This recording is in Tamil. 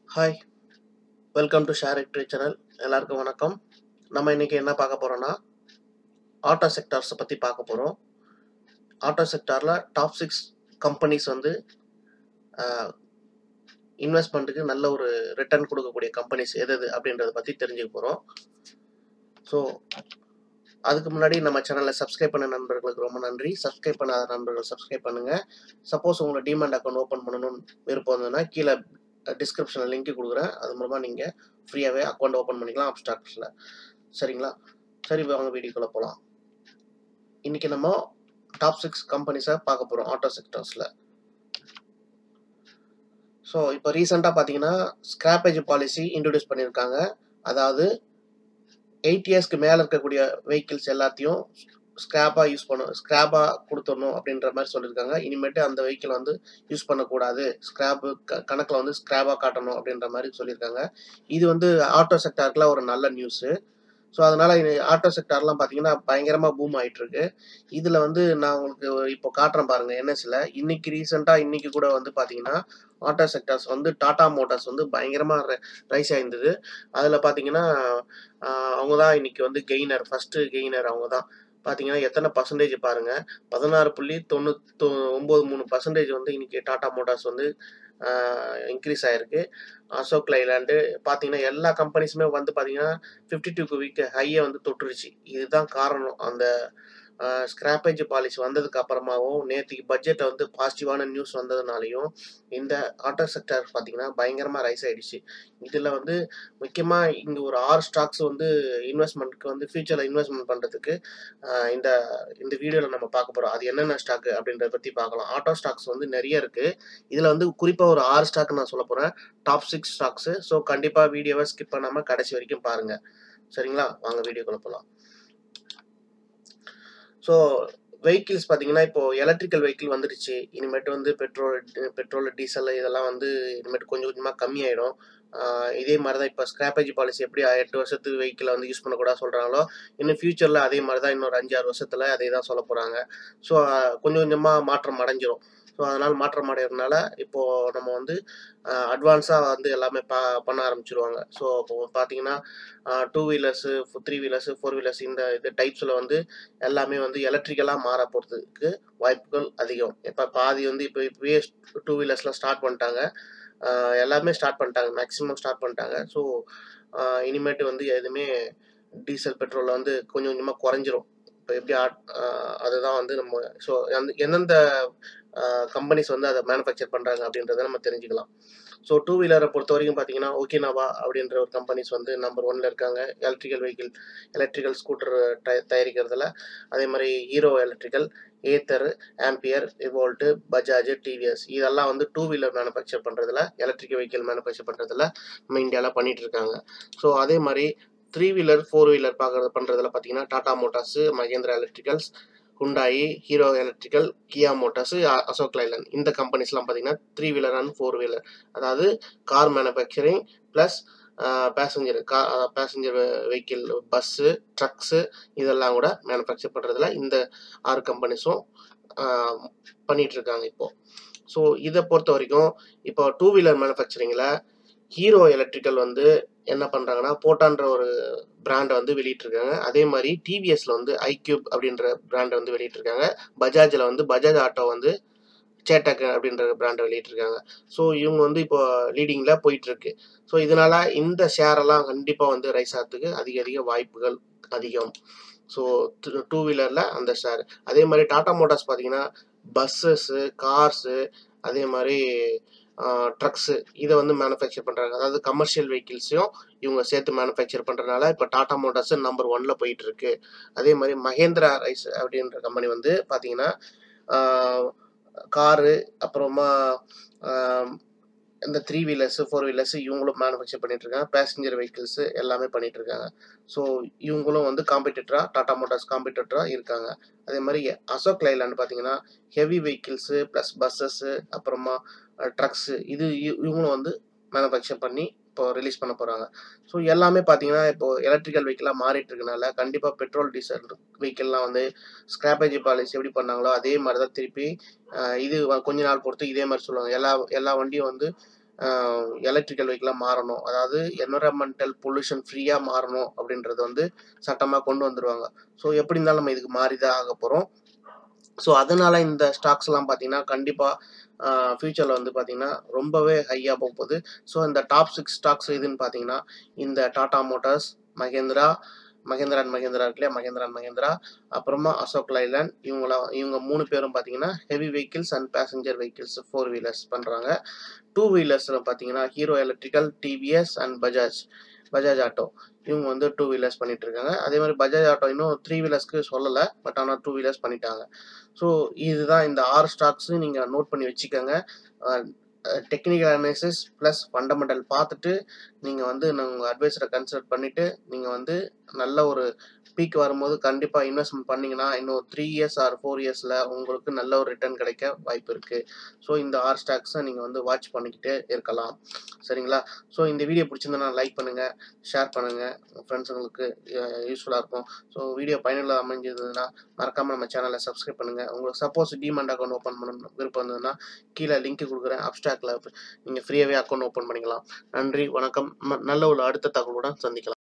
ஹாய் வெல்கம் டு ஷேர் இட்ரி சேனல் எல்லாருக்கும் வணக்கம் நம்ம இன்னைக்கு என்ன பார்க்க போறோம்னா ஆட்டோ செக்டார்ஸை பற்றி பார்க்க போகிறோம் ஆட்டோ செக்டாரில் டாப் சிக்ஸ் கம்பெனிஸ் வந்து இன்வெஸ்ட்மெண்ட்டுக்கு நல்ல ஒரு ரிட்டர்ன் கொடுக்கக்கூடிய கம்பெனிஸ் எது எது அப்படின்றத பற்றி தெரிஞ்சுக்க போகிறோம் ஸோ அதுக்கு முன்னாடி நம்ம சேனலை சப்ஸ்கிரைப் பண்ண நண்பர்களுக்கு ரொம்ப நன்றி சப்ஸ்கிரைப் பண்ணாத நண்பர்கள் சப்ஸ்கிரைப் பண்ணுங்கள் சப்போஸ் உங்களை டிமெண்ட் அக்கௌண்ட் ஓப்பன் பண்ணணும்னு விருப்பம் இருந்ததுன்னா கீழே டிஸ்கிரிப்ஷனில் லிங்க் கொடுக்குறேன் அது மூலமாக நீங்கள் ஃப்ரீயாகவே அக்கௌண்ட் ஓப்பன் பண்ணிக்கலாம் அப்ஸ்டாக்ஸில் சரிங்களா சரி வாங்க வீடியோக்குள்ளே போகலாம் இன்றைக்கி நம்ம டாப் சிக்ஸ் கம்பெனிஸை பார்க்க போகிறோம் ஆட்டோ செக்டர்ஸில் ஸோ இப்போ ரீசெண்டாக பார்த்தீங்கன்னா ஸ்கிராப்பேஜ் பாலிசி இன்ட்ரடியூஸ் பண்ணியிருக்காங்க அதாவது எயிட் இயர்ஸ்க்கு மேலே இருக்கக்கூடிய வெஹிக்கிள்ஸ் எல்லாத்தையும் ஸ்கிராப்பாக யூஸ் பண்ணணும் ஸ்கிராப்பாக கொடுத்துடணும் அப்படின்ற மாதிரி சொல்லியிருக்காங்க இனிமேட்டு அந்த வெஹிக்கிள் வந்து யூஸ் பண்ணக்கூடாது ஸ்கிராப்பு க கணக்கில் வந்து ஸ்கிராப்பாக காட்டணும் அப்படின்ற மாதிரி சொல்லியிருக்காங்க இது வந்து ஆட்டோ செக்டாருக்குலாம் ஒரு நல்ல நியூஸு ஸோ அதனால் ஆட்டோ செக்டார்லாம் பார்த்தீங்கன்னா பயங்கரமாக பூம் ஆகிட்டு இருக்கு இதில் வந்து நான் உங்களுக்கு இப்போ காட்டுறேன் பாருங்கள் என்எஸ்சில் இன்னைக்கு ரீசெண்டாக இன்னைக்கு கூட வந்து பார்த்தீங்கன்னா ஆட்டோ செக்டார்ஸ் வந்து டாடா மோட்டார்ஸ் வந்து பயங்கரமாக ரைஸ் ஆயிருந்தது அதில் பார்த்தீங்கன்னா அவங்க தான் இன்னைக்கு வந்து கெய்னர் ஃபஸ்ட்டு கெய்னர் அவங்க தான் பார்த்தீங்கன்னா எத்தனை பர்சன்டேஜ் பாருங்கள் பதினாறு புள்ளி தொண்ணூத்தொ ஒம்பது மூணு பர்சன்டேஜ் வந்து இன்னைக்கு டாடா மோட்டார்ஸ் வந்து இன்க்ரீஸ் ஆகிருக்கு அசோக் லைலாண்டு பார்த்தீங்கன்னா எல்லா கம்பெனிஸுமே வந்து பார்த்தீங்கன்னா ஃபிஃப்டி டூக்கு வீக் ஹையை வந்து தொட்டுருச்சு இதுதான் காரணம் அந்த ஸ்கிராப்பேஜ் பாலிசி வந்ததுக்கு அப்புறமாவும் நேற்றுக்கு பட்ஜெட்டை வந்து பாசிட்டிவான நியூஸ் வந்ததுனாலையும் இந்த ஆட்டோ செக்டர் பார்த்தீங்கன்னா பயங்கரமாக ரைஸ் ஆகிடுச்சு இதில் வந்து முக்கியமாக இங்கே ஒரு ஆறு ஸ்டாக்ஸ் வந்து இன்வெஸ்ட்மெண்ட்க்கு வந்து ஃபியூச்சரில் இன்வெஸ்ட்மெண்ட் பண்ணுறதுக்கு இந்த இந்த வீடியோவில் நம்ம பார்க்க போகிறோம் அது என்னென்ன ஸ்டாக்கு அப்படின்றத பற்றி பார்க்கலாம் ஆட்டோ ஸ்டாக்ஸ் வந்து நிறைய இருக்குது இதில் வந்து குறிப்பாக ஒரு ஆறு ஸ்டாக் நான் சொல்ல போகிறேன் டாப் சிக்ஸ் ஸ்டாக்ஸு ஸோ கண்டிப்பாக வீடியோவை ஸ்கிப் பண்ணாமல் கடைசி வரைக்கும் பாருங்கள் சரிங்களா வாங்க வீடியோக்குள்ள போகலாம் ஸோ வெஹிக்கிள்ஸ் பார்த்தீங்கன்னா இப்போ எலக்ட்ரிக்கல் வெஹிக்கிள் வந்துடுச்சு இனிமேட்டு வந்து பெட்ரோல் பெட்ரோல் டீசல் இதெல்லாம் வந்து இனிமேட்டு கொஞ்சம் கொஞ்சமாக கம்மியாயிடும் இதே மாதிரி தான் இப்போ ஸ்கிராப்பேஜ் பாலிசி எப்படி எட்டு வருஷத்துக்கு வெஹிக்கிளை வந்து யூஸ் பண்ணக்கூடாது சொல்கிறாங்களோ இன்னும் ஃபியூச்சரில் அதே மாதிரி தான் இன்னொரு அஞ்சாறு வருஷத்தில் அதே தான் சொல்ல போகிறாங்க ஸோ கொஞ்சம் கொஞ்சமாக மாற்றம் அடைஞ்சிரும் ஸோ அதனால் மாற்றம் அடைகிறதுனால இப்போது நம்ம வந்து அட்வான்ஸாக வந்து எல்லாமே பா பண்ண ஆரம்பிச்சிருவாங்க ஸோ இப்போ பார்த்தீங்கன்னா two wheelers three wheelers four wheelers இந்த இது டைப்ஸில் வந்து எல்லாமே வந்து எலக்ட்ரிக்கலாக மாற போகிறதுக்கு வாய்ப்புகள் அதிகம் இப்போ பாதி வந்து இப்போ இப்போயே டூ வீலர்ஸ்லாம் ஸ்டார்ட் பண்ணிட்டாங்க எல்லாமே ஸ்டார்ட் பண்ணிட்டாங்க மேக்ஸிமம் ஸ்டார்ட் பண்ணிட்டாங்க ஸோ இனிமேட்டு வந்து எதுவுமே டீசல் பெட்ரோலில் வந்து கொஞ்சம் கொஞ்சமாக குறைஞ்சிரும் இப்போ எப்படி அதுதான் வந்து நம்ம ஸோ அந்த எந்தெந்த கம்பெனிஸ் வந்து அதை மேனுஃபேக்சர் பண்ணுறாங்க அப்படின்றத நம்ம தெரிஞ்சுக்கலாம் ஸோ டூ வீலரை பொறுத்த வரைக்கும் பார்த்தீங்கன்னா ஓகேனாவா அப்படின்ற ஒரு கம்பெனிஸ் வந்து நம்பர் ஒன்ல இருக்காங்க எலக்ட்ரிக்கல் வெஹிக்கிள் எலக்ட்ரிக்கல் ஸ்கூட்டர் தயாரிக்கிறதுல அதே மாதிரி Hero electrical Ather Ampere Revolt Bajaj TVS இதெல்லாம் வந்து டூ வீலர் மேனுஃபேக்சர் பண்ணுறதுல எலக்ட்ரிக்கல் வெஹிக்கிள் மேனுஃபேக்சர் பண்ணுறதுல நம்ம இந்தியாவில் பண்ணிட்டு இருக்காங்க ஸோ அதே மாதிரி த்ரீ வீலர் ஃபோர் வீலர் பார்க்குறது பண்ணுறதுல பார்த்தீங்கன்னா Tata motors Mahindra electricals Hyundai Hero electrical Kia motors Ashok Leyland இந்த கம்பெனிஸ்லாம் பார்த்தீங்கன்னா three wheeler and four wheeler அதாவது கார் மேனுஃபேக்சரிங் ப்ளஸ் பேசஞ்சர் கா பேசஞ்சர் வெஹிக்கிள் பஸ்ஸு ட்ரக்ஸு இதெல்லாம் கூட மேனுஃபேக்சர் பண்ணுறதுல இந்த ஆறு கம்பெனிஸும் பண்ணிகிட்ருக்காங்க இப்போது ஸோ இதை பொறுத்த வரைக்கும் இப்போ டூ வீலர் மேனுஃபேக்சரிங்கில் ஹீரோ எலக்ட்ரிக்கல் வந்து என்ன பண்ணுறாங்கன்னா போட்டான்ற ஒரு பிராண்டை வந்து வெளியிட்டிருக்காங்க அதே மாதிரி டிவிஎஸ்ல வந்து ஐக்யூப் அப்படின்ற பிராண்டை வந்து வெளியிட்டிருக்காங்க பஜாஜில் வந்து பஜாஜ் ஆட்டோ வந்து சேட்டக் அப்படின்ற பிராண்டை வெளியிட்டிருக்காங்க ஸோ இவங்க வந்து இப்போ லீடிங்கில் போயிட்டுருக்கு ஸோ இதனால் இந்த ஷேரெல்லாம் கண்டிப்பாக வந்து ரைஸ் ஆகிறதுக்கு அதிக அதிக வாய்ப்புகள் அதிகம் ஸோ டூ வீலரில் அந்த ஷேர் அதே மாதிரி டாடா மோட்டார்ஸ் பார்த்தீங்கன்னா பஸ்ஸஸ்ஸு கார்ஸு அதே மாதிரி ட்ரக்ஸு இதை வந்து மேனுஃபேக்சர் பண்ணுறாங்க அதாவது கமர்ஷியல் வெஹிக்கிள்ஸையும் இவங்க சேர்த்து மேனுஃபேக்சர் பண்ணுறதுனால இப்போ டாடா மோட்டார்ஸ் நம்பர் ஒன்ல போயிட்டு இருக்கு அதே மாதிரி மகேந்திரா ரைஸ் அப்படின்ற கம்பெனி வந்து பார்த்தீங்கன்னா காரு அப்புறமா இந்த த்ரீ வீலர்ஸு ஃபோர் வீலர்ஸு இவங்களும் மேனுஃபேக்சர் பண்ணிட்டு இருக்காங்க பேசஞ்சர் வெஹிக்கிள்ஸு எல்லாமே பண்ணிட்டு இருக்காங்க ஸோ இவங்களும் வந்து காம்படிட்டராக டாடா மோட்டார்ஸ் காம்படிட்டராக இருக்காங்க அதே மாதிரி அசோக் லைலாண்ட் பார்த்தீங்கன்னா ஹெவி வெஹிக்கிள்ஸு ப்ளஸ் பஸ்ஸஸ்ஸு அப்புறமா ட்ரக்ஸு இது இவங்களும் வந்து மேனுஃபேக்சர் பண்ணி இப்போ ரிலீஸ் பண்ண போகிறாங்க ஸோ எல்லாமே பார்த்தீங்கன்னா இப்போ எலக்ட்ரிக்கல் வெஹிக்கிளாக மாறிட்டு இருக்கனால கண்டிப்பாக பெட்ரோல் டீசல் வெஹிக்கிள்லாம் வந்து ஸ்கிராப்பேஜ் பாலிசி எப்படி பண்ணாங்களோ அதே மாதிரி தான் திருப்பி இது கொஞ்ச நாள் பொறுத்து இதே மாதிரி சொல்லுவாங்க எல்லா எல்லா வண்டியும் வந்து எலக்ட்ரிக்கல் வெஹிக்கிளாக மாறணும் அதாவது என்வரன்மெண்டல் பொல்யூஷன் ஃப்ரீயாக மாறணும் அப்படின்றது வந்து சட்டமாக கொண்டு வந்துருவாங்க ஸோ எப்படி இருந்தாலும் நம்ம இதுக்கு மாறி தான் ஆக போகிறோம் ஸோ அதனால இந்த ஸ்டாக்ஸ்லாம் பார்த்தீங்கன்னா கண்டிப்பாக ஃப்யூச்சரில் வந்து பார்த்தீங்கன்னா ரொம்பவே ஹையாக போக போகுது ஸோ இந்த டாப் சிக்ஸ் ஸ்டாக்ஸ் எதுன்னு பார்த்தீங்கன்னா இந்த டாடா மோட்டார்ஸ் மகேந்திரா மகேந்திரா அண்ட் மகேந்திரா இருக்கு இல்லையா மகேந்திரா அண்ட் மகேந்திரா அப்புறமா அசோக் லைலாண்ட் இவங்களாம் இவங்க மூணு பேரும் பார்த்தீங்கன்னா heavy vehicles and passenger vehicles four wheelers பண்ணுறாங்க டூ வீலர்ஸில் பார்த்தீங்கன்னா Hero electrical TVS and Bajaj Bajaj auto இவங்க வந்து டூ வீலர்ஸ் பண்ணிட்டு இருக்காங்க அதே மாதிரி பஜாஜ் ஆட்டோ இன்னும் த்ரீ வீலர்ஸ்க்கு சொல்லலை பட் ஆனால் டூ வீலர்ஸ் பண்ணிட்டாங்க ஸோ இதுதான் இந்த ஆறு ஸ்டாக்ஸ் நீங்கள் நோட் பண்ணி வச்சுக்கோங்க டெக்னிக்கல் அனாலிசிஸ் ப்ளஸ் ஃபண்டமெண்டல் பார்த்துட்டு நீங்கள் வந்து நான் உங்கள் அட்வைஸரை கன்சல்ட் பண்ணிவிட்டு நீங்கள் வந்து நல்ல ஒரு பீக் வரும்போது கண்டிப்பாக இன்வெஸ்ட்மெண்ட் பண்ணிங்கன்னா இன்னும் த்ரீ இயர்ஸ் ஆர் ஃபோர் இயர்ஸில் உங்களுக்கு நல்ல ஒரு ரிட்டர்ன் கிடைக்க வாய்ப்பு இருக்குது ஸோ இந்த ஆர் ஸ்டாக்ஸை நீங்கள் வந்து வாட்ச் பண்ணிக்கிட்டே இருக்கலாம் சரிங்களா ஸோ இந்த வீடியோ பிடிச்சிருந்தா லைக் பண்ணுங்கள் ஷேர் பண்ணுங்கள் உங்கள் ஃப்ரெண்ட்ஸுங்களுக்கு யூஸ்ஃபுல்லாக இருக்கும் ஸோ வீடியோ பயனுள்ள அமைஞ்சதுன்னா மறக்காமல் நம்ம சேனலை சப்ஸ்கிரைப் பண்ணுங்கள் உங்களுக்கு சப்போஸ் டிமெண்ட் அக்கௌண்ட் ஓப்பன் பண்ண விருப்பம் இருந்ததுன்னா கீழே லிங்க் கொடுக்குறேன் அப்டாக்ல நீங்கள் ஃப்ரீயாகவே அக்கௌண்ட் ஓப்பன் பண்ணிக்கலாம் நன்றி வணக்கம் நல்ல ஒரு அடுத்த தகவலுடன் சந்திக்கலாம்